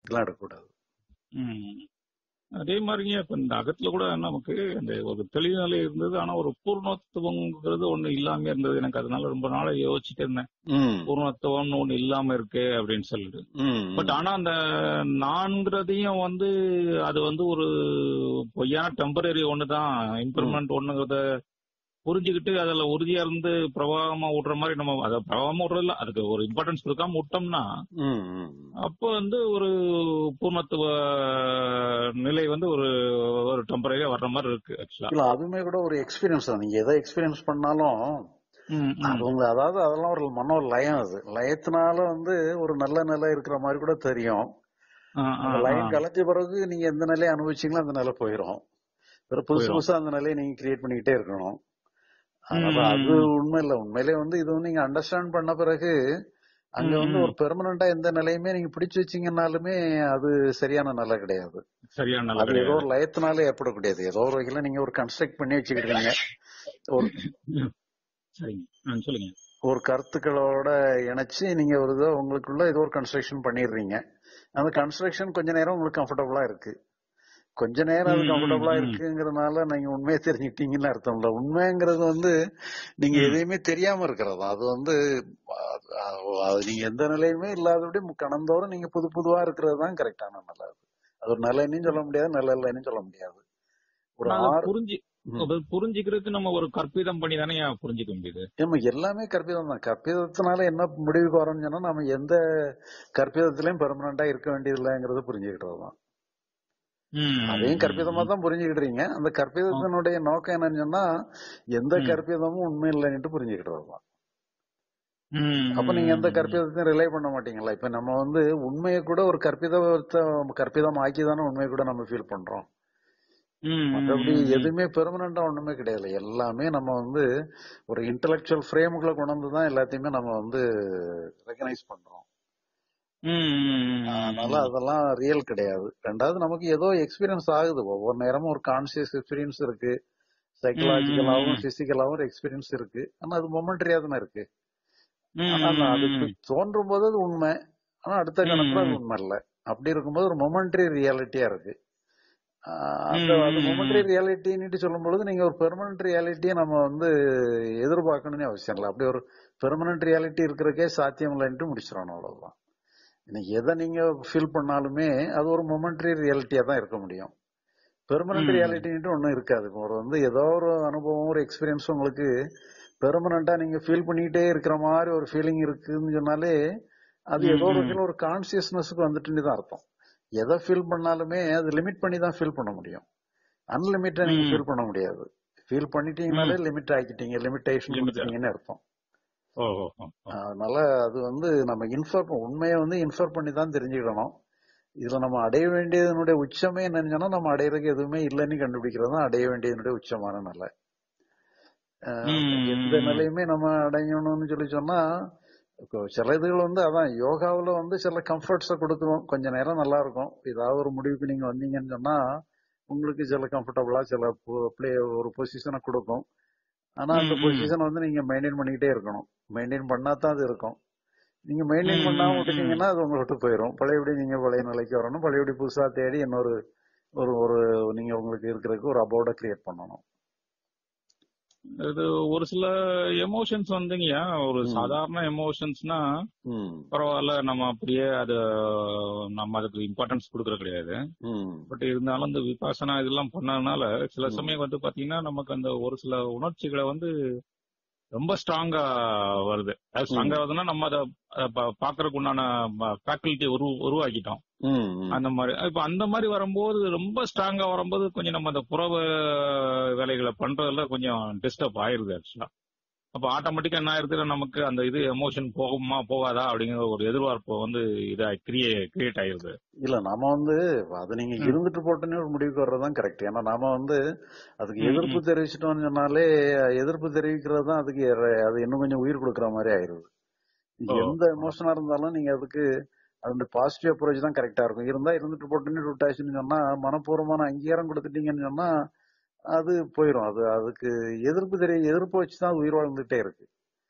இதெல்லாம் எடுக்கக்கூடாது ம். அதே மாதிரிங்க இப்ப இந்த அகத்துல கூட நமக்கு அந்த ஒரு தெளிவு நிலை இருந்தது ஆனா ஒரு பூர்ணத்துவங்கிறது ஒண்ணு இல்லாம இருந்தது எனக்கு அதனால ரொம்ப நாளா யோசிச்சுட்டு இருந்தேன் ம் பூர்ணத்துவம்னு ஒண்ணு இல்லாம இருக்கு அப்படின்னு சொல்லிட்டு ம் பட் ஆனா அந்த நான்கிறதையும் வந்து அது வந்து ஒரு பொய்யான டெம்பரரி ஒண்ணுதான் இம்ப்ரூவ்மெண்ட் ஒண்ணுங்கிறத புரிஞ்சுக்கிட்டு அதுல உறுதியா இருந்து பிரவாகமா விடுற மாதிரி நம்ம அதை பிரவாகமா விடுறது இல்ல அதுக்கு ஒரு இம்பார்ட்டன்ஸ் கொடுக்காம விட்டோம்னா ம் ம் அப்போ வந்து ஒரு பூர்ணத்துவ நிலை வந்து ஒரு ஒரு டெம்பரரியா வர்ற மாதிரி இருக்கு ஆக்சுவலா இல்ல அதுவுமே கூட ஒரு எக்ஸ்பீரியன்ஸ் தான் நீங்க எதை எக்ஸ்பீரியன்ஸ் பண்ணாலும் அது உங்க அதாவது அதெல்லாம் ஒரு மன ஒரு லயம் அது லயத்தினால வந்து ஒரு நல்ல நிலை இருக்கிற மாதிரி கூட தெரியும் அந்த லயம் கலைஞ்ச பிறகு நீங்க எந்த நிலையை அனுபவிச்சீங்களோ அந்த நிலை போயிடும் பிறகு புதுசு போயிரும். புதுசா அந்த நிலையை நீங்க கிரியேட் பண்ணிக்கிட்டே இருக்கணும் அதனால அது உண்மை இல்ல உண்மையிலே வந்து இது வந்து நீங்க அண்டர்ஸ்டாண்ட் பண்ண பிறகு அங்க ம், வந்து ம். ஒரு பெர்மனண்டா எந்த நிலையுமே நீங்க பிடிச்சு வச்சீங்கன்னாலுமே அது சரியான நிலை கிடையாது சரியான நல்ல அது ஏதோ கிடையாது ஒரு லயத்தினால ஏற்படக்கூடியது ஏதோ ஒரு வகையில நீங்க ஒரு கன்ஸ்ட்ரக்ட் பண்ணி வச்சுக்கிட்டீங்க ஒரு சரிங்க ஆ, சொல்லுங்க ஒரு கருத்துக்களோட இணைச்சு நீங்க ஒரு இதோ உங்களுக்குள்ள ஏதோ ஒரு கன்ஸ்ட்ரக்ஷன் பண்ணிடுறீங்க அந்த கன்ஸ்ட்ரக்ஷன் கொஞ்ச நேரம் உங்களுக்கு கம்ஃபர்டபுளா இருக்கு கொஞ்ச நேரம் அது ம், ம், கம்ஃபர்டபுளா ம். இருக்குங்கிறதுனால நீங்க உண்மையை தெரிஞ்சுக்கிட்டீங்கன்னு அர்த்தம் இல்ல உண்மைங்கிறது வந்து நீங்க ம். எதையுமே தெரியாம இருக்கிறது அது வந்து அது- அது- அது நீங்க எந்த நிலையுமே இல்லாதபடி கடந்தோறும் நீங்க புது புதுவா இருக்கிறது தான் கரெக்டான நிலை அது அது ஒரு நிலைன்னு சொல்ல முடியாது நல்ல இல்லைன்னு சொல்ல முடியாது ஒரு ஆனா அதை ஆறு புரிஞ்சு ம். அது புரிஞ்சுக்கிறதுக்கு நம்ம ஒரு கற்பிதம் பண்ணி தானே புரிஞ்சுக்க முடியுது ஏமா எல்லாமே கற்பிதம் தான் கற்பிதத்தினால என்ன முடிவுக்கு வரோம்னு சொன்னா நம்ம எந்த கற்பிதத்திலயும் பெர்மனண்டா இருக்க வேண்டியதில்லைங்கிறத புரிஞ்சுக்கிட்டது தான் ம், அதையும் ம், கற்பிதமா தான் புரிஞ்சுக்கிட்டீங்க அந்த கற்பிதத்தினுடைய நோக்கம் என்னன்னு சொன்னா எந்த ம். கற்பிதமும் உண்மை இல்லைன்னுட்டு புரிஞ்சுக்கிட்டது தான் ம், அப்ப நீங்க எந்த ம், கற்பிதத்தையும் ரிலை பண்ண மாட்டீங்களா இப்ப நம்ம வந்து உண்மையை கூட ஒரு கற்பிதத்தை கற்பிதம் ஆக்கி தானே உண்மையை கூட நம்ம ஃபீல் பண்றோம் ம், மற்றபடி ம், ம். எதுவுமே பெர்மனண்டா ஒண்ணுமே கிடையாது எல்லாமே நம்ம வந்து ஒரு இன்டெலெக்சுவல் ஃப்ரேமுக்குள்ள கொண்டு வந்து தான் எல்லாத்தையுமே நம்ம வந்து ரெகனைஸ் பண்றோம் ம், ம், ம், அதனால ம். அதெல்லாம் ரியல் கிடையாது ரெண்டாவது நமக்கு ஏதோ எக்ஸ்பீரியன்ஸ் ஆகுது ஒவ்வொரு நேரமும் ஒரு கான்சியஸ் எக்ஸ்பீரியன்ஸ் இருக்கு சைக்கலாஜிக்கலாவும் ம். பிசிக்கலாவும் ஒரு எக்ஸ்பீரியன்ஸ் இருக்கு ஆனா அது மொமெண்டரியா தானே இருக்கு ம், ஆனா நான் அது ம், இப்ப தோன்றும் போது அது உண்மை ஆனா அடுத்த ம், கணக்குல அது ம். உண்மை இல்ல அப்படி இருக்கும்போது ஒரு மொமெண்டரி ரியாலிட்டியா இருக்கு ஆஹ் அந்த ம், அது ம், மொமெண்டரி ம். ரியாலிட்டின்னு சொல்லும் பொழுது நீங்க ஒரு பெர்மனன்ட் ரியாலிட்டியை நம்ம வந்து எதிர்பார்க்கணும்னு அவசியம் இல்லை அப்படி ஒரு பெர்மனன்ட் ரியாலிட்டி இருக்கிறக்கே சாத்தியம் இல்லைன்ட்டு முடிச்சிடணும் அவ்வளவுதான் இன்னைக்கு எதை நீங்க ஃபீல் பண்ணாலுமே அது ஒரு மொமெண்டரி ரியாலிட்டியா தான் இருக்க முடியும் பெர்மனன்ட் ம். ரியாலிட்டின்ட்டு ஒன்றும் இருக்காது இப்போ ஒரு வந்து ஏதோ ஒரு அனுபவம் ஒரு எக்ஸ்பீரியன்ஸ் உங்களுக்கு பெர்மனண்டா நீங்க ஃபீல் பண்ணிக்கிட்டே இருக்கிற மாதிரி ஒரு ஃபீலிங் இருக்குன்னு சொன்னாலே அது ம், ஏதோ ஒரு ம். வகையில் ஒரு கான்சியஸ்னஸ்க்கு வந்துட்டுன்னு தான் அர்த்தம் எதை ஃபீல் பண்ணாலுமே அது லிமிட் பண்ணி தான் ஃபீல் பண்ண முடியும் அன்லிமிட்டா நீங்க ம். ஃபீல் பண்ண முடியாது ஃபீல் பண்ணிட்டீங்கனாலே ம். லிமிட் ஆக்கிட்டீங்க லிமிட்டேஷன் லிமிட் கொடுத்துட்டீங்கன்னு அர்த்தம் ஓ ஓ ஓ, ஓ. அதனால அது வந்து நம்ம இன்ஃபர் உண்மையை வந்து இன்ஃபர் பண்ணி தான் தெரிஞ்சுக்கணும் இதுல நம்ம அடைய வேண்டியதனுடைய உச்சமே என்னன்னு சொன்னா நம்ம அடையிறதுக்கு எதுவுமே இல்லைன்னு கண்டுபிடிக்கிறது தான் அடைய வேண்டியதனுடைய உச்சமான நிலை அஹ் ம், எந்த ம், ம். நிலையுமே நம்ம அடையணும்னு சொல்லி சொன்னா இப்போ சில இதுகள் வந்து அதான் யோகாவுல வந்து சில கம்ஃபர்ட்ஸை கொடுக்கும் கொஞ்ச நேரம் நல்லா இருக்கும் ஏதாவது ஒரு முடிவுக்கு நீங்க வந்தீங்கன்னு சொன்னா உங்களுக்கு சில கம்ஃபர்டபுளா சில பிளே ஒரு பொசிஷனை கொடுக்கும் ஆனா அந்த ம், ம். பொசிஷனை வந்து நீங்க மெயின்டைன் பண்ணிக்கிட்டே இருக்கணும் மெயின்டைன் பண்ணா தான் அது இருக்கும் நீங்க மெயின்டைன் ம், பண்ணாம ம், ம். விட்டுட்டீங்கன்னா அது உங்களை விட்டு போயிடும் பழையபடி நீங்க பழைய நிலைக்கு வரணும் பழையபடி புதுசா தேடி இன்னொரு ஒரு ஒரு நீங்க உங்களுக்கு இருக்கிறதுக்கு ஒரு அபோர்டை கிரியேட் பண்ணணும் இது ஒரு சில எமோஷன்ஸ் வந்துங்கய்யா ஒரு ம். சாதாரண எமோஷன்ஸ்னா ம் பரவாயில்ல நம்ம அப்படியே அது நம்ம அதுக்கு இம்பார்ட்டன்ஸ் கொடுக்கறது கிடையாது ம் பட் இருந்தாலும் இந்த விபாசனா இதெல்லாம் பண்ணதுனால சில ம். சமயம் வந்து பாத்தீங்கன்னா நமக்கு அந்த ஒரு சில உணர்ச்சிகளை வந்து ரொம்ப ஸ்ட்ராங்கா வருது அது ஸ்ட்ராங்கா வருதுன்னா நம்ம அதை பாக்குறதுக்கு உண்டான ஃபேக்கல்ட்டி உரு உருவாக்கிட்டோம் ம் ம். அந்த மாதிரி இப்ப அந்த மாதிரி வரும்போது ரொம்ப ஸ்ட்ராங்கா வரும்போது கொஞ்சம் நம்ம அந்த புறவ வேலைகளை பண்றதுல கொஞ்சம் டிஸ்டர்ப் ஆயிருது ஆக்சுவலா அப்ப ஆட்டோமேட்டிக்கா என்ன ஆயிருது நமக்கு அந்த இது எமோஷன் போகுமா போகாதா அப்படிங்கிற ஒரு எதிர்பார்ப்பு வந்து இதா கிரியே கிரியேட் ஆயிருது இல்ல நாம வந்து அது நீங்க ம். இருந்துட்டு போட்டுன்னு ஒரு முடிவுக்கு வர்றதுதான் கரெக்ட் ஏன்னா நாம வந்து அதுக்கு ம், எதிர்ப்பு ம். தெரிவிச்சிட்டோம்னு சொன்னாலே எதிர்ப்பு தெரிவிக்கிறது தான் அதுக்கு எற- அது இன்னும் கொஞ்சம் உயிர் கொடுக்குற மாதிரி ஆயிருது நீங்க ஓ எந்த எமோஷனா இருந்தாலும் நீங்க அதுக்கு அந்த பாசிட்டிவ் அப்ரோச் தான் கரெக்டா இருக்கும் இருந்தா இருந்துட்டு போட்டுன்னு விட்டாச்சுன்னு சொன்னா மனப்பூர்வமான அங்கீகாரம் கொடுத்துட்டீங்கன்னு சொன்னா அது போயிடும் அது அதுக்கு எதிர்ப்பு தெரிய எதிர்ப்பு வச்சு தான் உயிர் வாழ்ந்துட்டே இருக்கு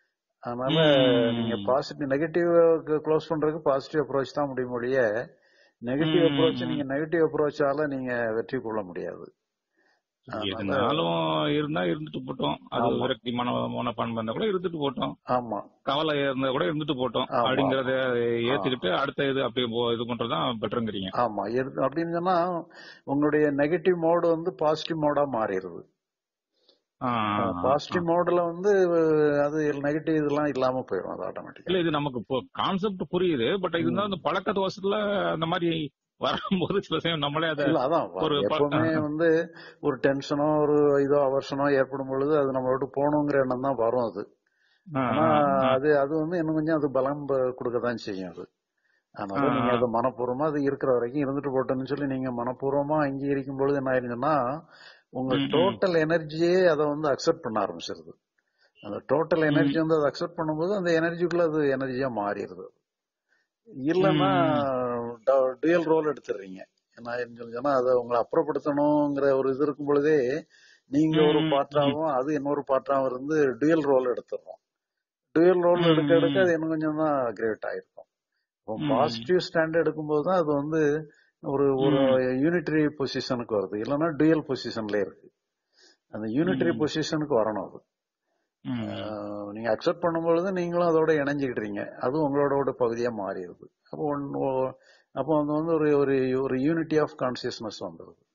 அதனால நீங்க ம். பாசிட்டிவ் நெகட்டிவ் க்ளோஸ் பண்றதுக்கு பாசிட்டிவ் அப்ரோச் தான் முடியும் ஒழிய நெகட்டிவ் ம், அப்ரோச் ம். நீங்க நெகட்டிவ் அப்ரோச்சால நீங்க வெற்றி கொள்ள முடியாது அதனால இருந்தாலும் இருந்தா இருந்துட்டு போட்டோம் அது ஆமா விரக்தி மன மனப்பான்மை இருந்தா கூட இருந்துட்டு போட்டோம் ஆமா கவலை இருந்தா கூட இருந்துட்டு போட்டோம் ஆமா அப்படிங்கறத ஆமா ஆ ஏத்துக்கிட்டு அடுத்த இது அப்படியே போ- இது பண்றதுதான் பெட்டருங்கிறீங்க ஆமா எது- அப்படின்னு சொன்னா உங்களுடைய நெகட்டிவ் மோடு வந்து பாசிட்டிவ் மோடா மாறிடுது பாசிட்டிவ் மோடுல வந்து அஹ், அது நெகட்டிவ் இதெல்லாம் இல்லாம போயிடும் அது ஆட்டோமேட்டிக்கா இல்ல இது நமக்கு இப்போ கான்செப்ட் புரியுது பட் இருந்தாலும் அந்த பழக்க தோசத்துல அந்த மாதிரி வரும்போது சில சமயம் நம்மளே அதை இல்ல அதான் வ- ஒரு ப- எப்பவுமே வந்து ஒரு டென்ஷனோ ஒரு இதோ அவர்ஷனோ ஏற்படும் பொழுது அது நம்ம விட்டு போகணுங்கிற எண்ணம் தான் வரும் அது ஆ, ஆனா ஆ, ஆ. அது அது வந்து இன்னும் கொஞ்சம் அது பலம் கொடுக்க தான் செய்யும் அது அதனால ஆ, நீங்க ஆ. அதை மனப்பூர்வமா அது இருக்கிற வரைக்கும் இருந்துட்டு போட்டோம்னு சொல்லி நீங்க மனப்பூர்வமா அங்கீகரிக்கும் பொழுது என்ன ஆயிருச்சுன்னா உங்க ம், ம். டோட்டல் எனர்ஜியே அதை வந்து அக்செப்ட் பண்ண ஆரம்பிச்சிருது அந்த டோட்டல் ம். எனர்ஜி வந்து அதை அக்செப்ட் பண்ணும்போது அந்த எனர்ஜிக்குள்ள அது எனர்ஜியா மாறிடுது இல்லைன்னா ம். டுயல் ரோல் எடுத்துடுறீங்க என்ன ஆயிருன்னு சொல்லி சொன்னா அதை உங்களை அப்புறப்படுத்தணுங்கிற ஒரு இது இருக்கும் பொழுதே நீங்க ஒரு ம், ம். பாற்றாவும் அது இன்னொரு பாற்றாவும் இருந்து டுயல் ரோல் எடுத்துடுறோம் டுயல் ரோல் ம், எடுக்க எடுக்க ம். அது இன்னும் கொஞ்சம் தான் கிரேட் ஆயிருக்கும் இப்போ ம். பாசிட்டிவ் ஸ்டாண்ட் எடுக்கும்போது தான் அது வந்து ஒரு ஒரு ம். யூனிட்டரி பொசிஷனுக்கு வருது இல்லைன்னா டுயல் பொசிஷன்ல இருக்கு அந்த யூனிட்டரி ம். பொசிஷனுக்கு வரணும் அது ம். ஆஹ் நீங்க அக்செப்ட் பண்ணும்பொழுது நீங்களும் அதோட இணைஞ்சுக்கிட்டீங்க அது உங்களோட ஒரு பகுதியா மாறிடுது அப்போ ஒன்- ஓ- அப்போ வந்து வந்து ஒரு ஒரு ஒரு யூனிட்டி ஆஃப் கான்சியஸ்னஸ் வந்துடுது